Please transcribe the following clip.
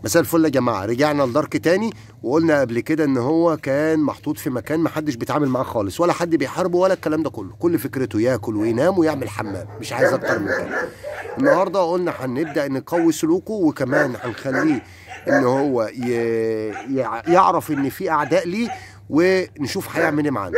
مساء الفل يا جماعه رجعنا لدارك تاني وقلنا قبل كده ان هو كان محطوط في مكان محدش بيتعامل معاه خالص ولا حد بيحاربه ولا الكلام ده كله كل فكرته ياكل وينام ويعمل حمام مش عايز اكتر من كده النهارده قلنا هنبدا نقوي سلوكه وكمان هنخليه ان هو ي... يع- يعرف ان في اعداء ليه ونشوف هيعمل ايه معانا